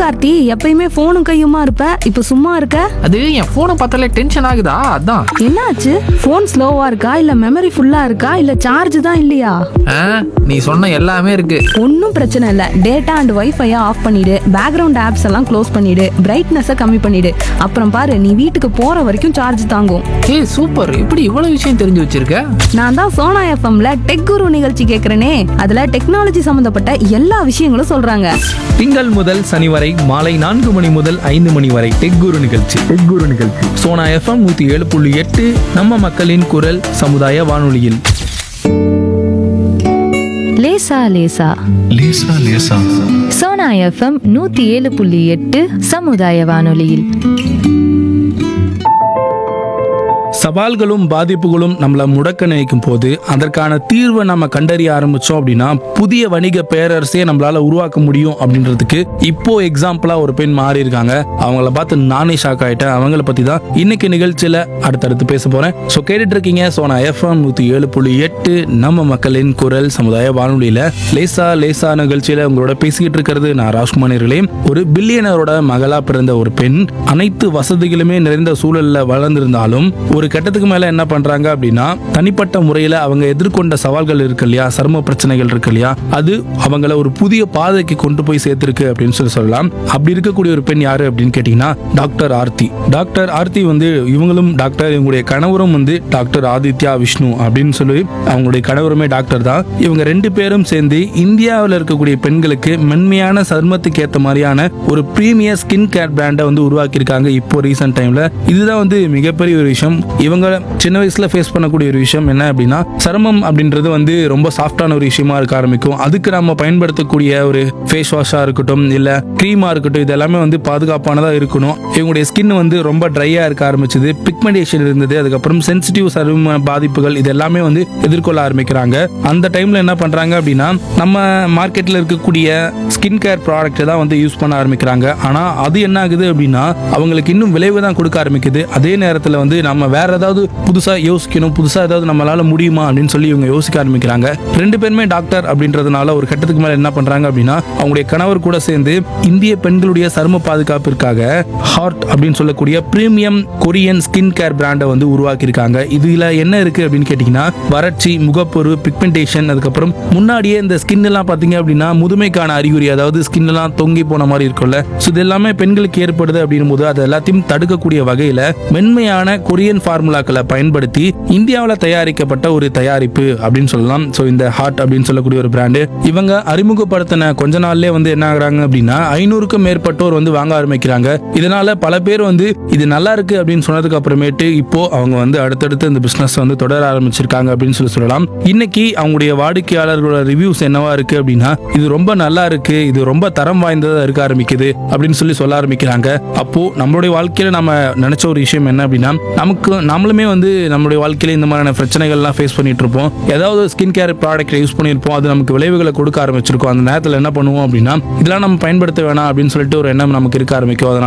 கார்த்தி எப்பயுமே போனும் கையுமா இருப்ப இப்ப சும்மா இருக்க அது என் போனை பார்த்தாலே டென்ஷன் ஆகுதா அதான் என்னாச்சு போன் ஸ்லோவா இருக்கா இல்ல மெமரி ஃபுல்லா இருக்கா இல்ல சார்ஜ் தான் இல்லையா ஆ, நீ சொன்ன எல்லாமே இருக்கு ஒன்றும் பிரச்சனை இல்லை டேட்டா அண்ட் வைஃபையை ஆஃப் பண்ணிடு பேக்ரவுண்ட் ஆப்ஸ் எல்லாம் க்ளோஸ் பண்ணிடு பிரைட்னஸை கம்மி பண்ணிடு அப்புறம் பாரு நீ வீட்டுக்கு போற வரைக்கும் சார்ஜ் தாங்கும் ஏய் சூப்பர் இப்படி இவ்வளவு விஷயம் தெரிஞ்சு வச்சிருக்க நான் தான் சோனா எஃப்எம்ல டெக் குரு நிகழ்ச்சி கேட்குறேனே அதுல டெக்னாலஜி சம்மந்தப்பட்ட எல்லா விஷயங்களும் சொல்றாங்க திங்கள் முதல் சனி வரை மாலை நான்கு மணி முதல் ஐந்து மணி வரை டெக் குரு நிகழ்ச்சி டெக் குரு நிகழ்ச்சி சோனா எஃப்எம் நூத்தி ஏழு புள்ளி எட்டு நம்ம மக்களின் குரல் சமுதாய வானொலியில் லேசா லேசா லேசா லேசா சோனா எஃப்எம் நூத்தி ஏழு புள்ளி எட்டு சமுதாய வானொலியில் சவால்களும் பாதிப்புகளும் நம்மளை முடக்க நினைக்கும் போது அதற்கான தீர்வை நம்ம கண்டறிய ஆரம்பிச்சோம் அப்படின்னா புதிய வணிக பேரரசே நம்மளால உருவாக்க முடியும் அப்படின்றதுக்கு இப்போ எக்ஸாம்பிளா ஒரு பெண் மாறி இருக்காங்க அவங்கள பார்த்து நானே ஷாக் ஆயிட்டேன் அவங்கள பத்தி தான் இன்னைக்கு நிகழ்ச்சியில அடுத்தடுத்து பேச போறேன் ஸோ கேட்டுட்டு இருக்கீங்க சோனா எஃப்எம் நூத்தி ஏழு புள்ளி எட்டு நம்ம மக்களின் குரல் சமுதாய வானொலியில லேசா லேசா நிகழ்ச்சியில உங்களோட பேசிக்கிட்டு இருக்கிறது நான் ராஜ்குமாரிகளே ஒரு பில்லியனரோட மகளா பிறந்த ஒரு பெண் அனைத்து வசதிகளுமே நிறைந்த சூழல்ல வளர்ந்திருந்தாலும் ஒரு கட்டத்துக்கு மேல என்ன பண்றாங்க அப்படின்னா தனிப்பட்ட முறையில அவங்க எதிர்கொண்ட சவால்கள் இருக்கு இல்லையா சரும பிரச்சனைகள் இருக்கு இல்லையா அது அவங்கள ஒரு புதிய பாதைக்கு கொண்டு போய் சேர்த்திருக்கு அப்படின்னு சொல்லி சொல்லலாம் அப்படி இருக்கக்கூடிய ஒரு பெண் யாரு அப்படின்னு கேட்டீங்கன்னா டாக்டர் ஆர்த்தி டாக்டர் ஆர்த்தி வந்து இவங்களும் டாக்டர் இவங்களுடைய கணவரும் வந்து டாக்டர் ஆதித்யா விஷ்ணு அப்படின்னு சொல்லி அவங்களுடைய கணவருமே டாக்டர் தான் இவங்க ரெண்டு பேரும் சேர்ந்து இந்தியாவில் இருக்கக்கூடிய பெண்களுக்கு மென்மையான சருமத்துக்கு ஏற்ற மாதிரியான ஒரு பிரீமியர் ஸ்கின் கேர் பிராண்டை வந்து உருவாக்கியிருக்காங்க இப்போ ரீசெண்ட் டைம்ல இதுதான் வந்து மிகப்பெரிய ஒரு விஷயம் இவங்க சின்ன வயசுல ஃபேஸ் பண்ணக்கூடிய ஒரு விஷயம் என்ன அப்படின்னா சருமம் அப்படின்றது வந்து ரொம்ப சாஃப்டான ஒரு விஷயமா இருக்க ஆரம்பிக்கும் அதுக்கு நம்ம பயன்படுத்தக்கூடிய ஒரு ஃபேஸ் வாஷா இருக்கட்டும் இல்ல க்ரீமா இருக்கட்டும் இது எல்லாமே வந்து பாதுகாப்பானதா இருக்கணும் இவங்களுடைய ஸ்கின் வந்து ரொம்ப ட்ரையா இருக்க ஆரம்பிச்சது பிக்மெண்டேஷன் இருந்தது அதுக்கப்புறம் சென்சிட்டிவ் சரும பாதிப்புகள் இது எல்லாமே வந்து எதிர்கொள்ள ஆரம்பிக்கிறாங்க அந்த டைம்ல என்ன பண்றாங்க அப்படின்னா நம்ம மார்க்கெட்ல இருக்கக்கூடிய ஸ்கின் கேர் ப்ராடக்ட் தான் வந்து யூஸ் பண்ண ஆரம்பிக்கிறாங்க ஆனா அது என்ன ஆகுது அப்படின்னா அவங்களுக்கு இன்னும் விளைவு தான் கொடுக்க ஆரம்பிக்குது அதே நேரத்துல வந்து நம்ம வேற ஏதாவது புதுசா யோசிக்கணும் புதுசா ஏதாவது நம்மளால முடியுமா அப்படின்னு சொல்லி இவங்க யோசிக்க ஆரம்பிக்கிறாங்க ரெண்டு பேருமே டாக்டர் அப்படின்றதுனால ஒரு கட்டத்துக்கு மேல என்ன பண்றாங்க அப்படின்னா அவங்களுடைய கணவர் கூட சேர்ந்து இந்திய பெண்களுடைய சரும பாதுகாப்பிற்காக ஹார்ட் அப்படின்னு சொல்லக்கூடிய பிரீமியம் கொரியன் ஸ்கின் கேர் பிராண்டை வந்து உருவாக்கியிருக்காங்க இதுல என்ன இருக்கு அப்படின்னு கேட்டீங்கன்னா வறட்சி முகப்பொரு பிக்மெண்டேஷன் அதுக்கப்புறம் முன்னாடியே இந்த ஸ்கின் எல்லாம் பாத்தீங்க அப்படின்னா முதுமைக்கான அறிகுறி அதாவது ஸ்கின் எல்லாம் தொங்கி போன மாதிரி இருக்கும்ல ஸோ இது எல்லாமே பெண்களுக்கு ஏற்படுது அப்படின்னும் போது அது எல்லாத்தையும் தடுக்கக்கூடிய வகையில மென்மையான கொரியன் ஃபார்முலாக்களை பயன்படுத்தி இந்தியாவில் தயாரிக்கப்பட்ட ஒரு தயாரிப்பு அப்படின்னு சொல்லலாம் ஸோ இந்த ஹார்ட் அப்படின்னு சொல்லக்கூடிய ஒரு பிராண்டு இவங்க அறிமுகப்படுத்தின கொஞ்ச நாள்லயே வந்து என்ன ஆகுறாங்க அப்படின்னா ஐநூறுக்கும் மேற்பட்டோர் வந்து வாங்க ஆரம்பிக்கிறாங்க இதனால பல பேர் வந்து இது நல்லா இருக்கு அப்படின்னு சொன்னதுக்கு அப்புறமேட்டு இப்போ அவங்க வந்து அடுத்தடுத்து இந்த பிசினஸ் வந்து தொடர ஆரம்பிச்சிருக்காங்க அப்படின்னு சொல்லி சொல்லலாம் இன்னைக்கு அவங்களுடைய வாடிக்கையாளர்களோட ரிவ்யூஸ் என்னவா இருக்கு அப்படின்னா இது ரொம்ப நல்லா இருக்கு இது ரொம்ப தரம் வாய்ந்ததா இருக்க ஆரம்பிக்குது அப்படின்னு சொல்லி சொல்ல ஆரம்பிக்கிறாங்க அப்போ நம்மளுடைய வாழ்க்கையில நம்ம நினைச்ச ஒரு விஷயம் என்ன அப்படின்னா நமக்கு நம்மளுமே வந்து நம்மளுடைய வாழ்க்கையில இந்த மாதிரியான பிரச்சனைகள்லாம் ஃபேஸ் பண்ணிட்டு இருப்போம் ஏதாவது ஸ்கின் கேர் ப்ராடக்ட் யூஸ் பண்ணியிருப்போம் அது நமக்கு விளைவுகளை கொடுக்க ஆரம்பிச்சிருக்கோம் அந்த நேரத்தில் என்ன பண்ணுவோம் அப்படின்னா இதெல்லாம் நம்ம பயன்படுத்த வேணாம் அப்படின்னு சொல்லிட்டு ஒரு எண்ணம் நமக்கு இருக்க ஆரம்பிக்கும் அதனால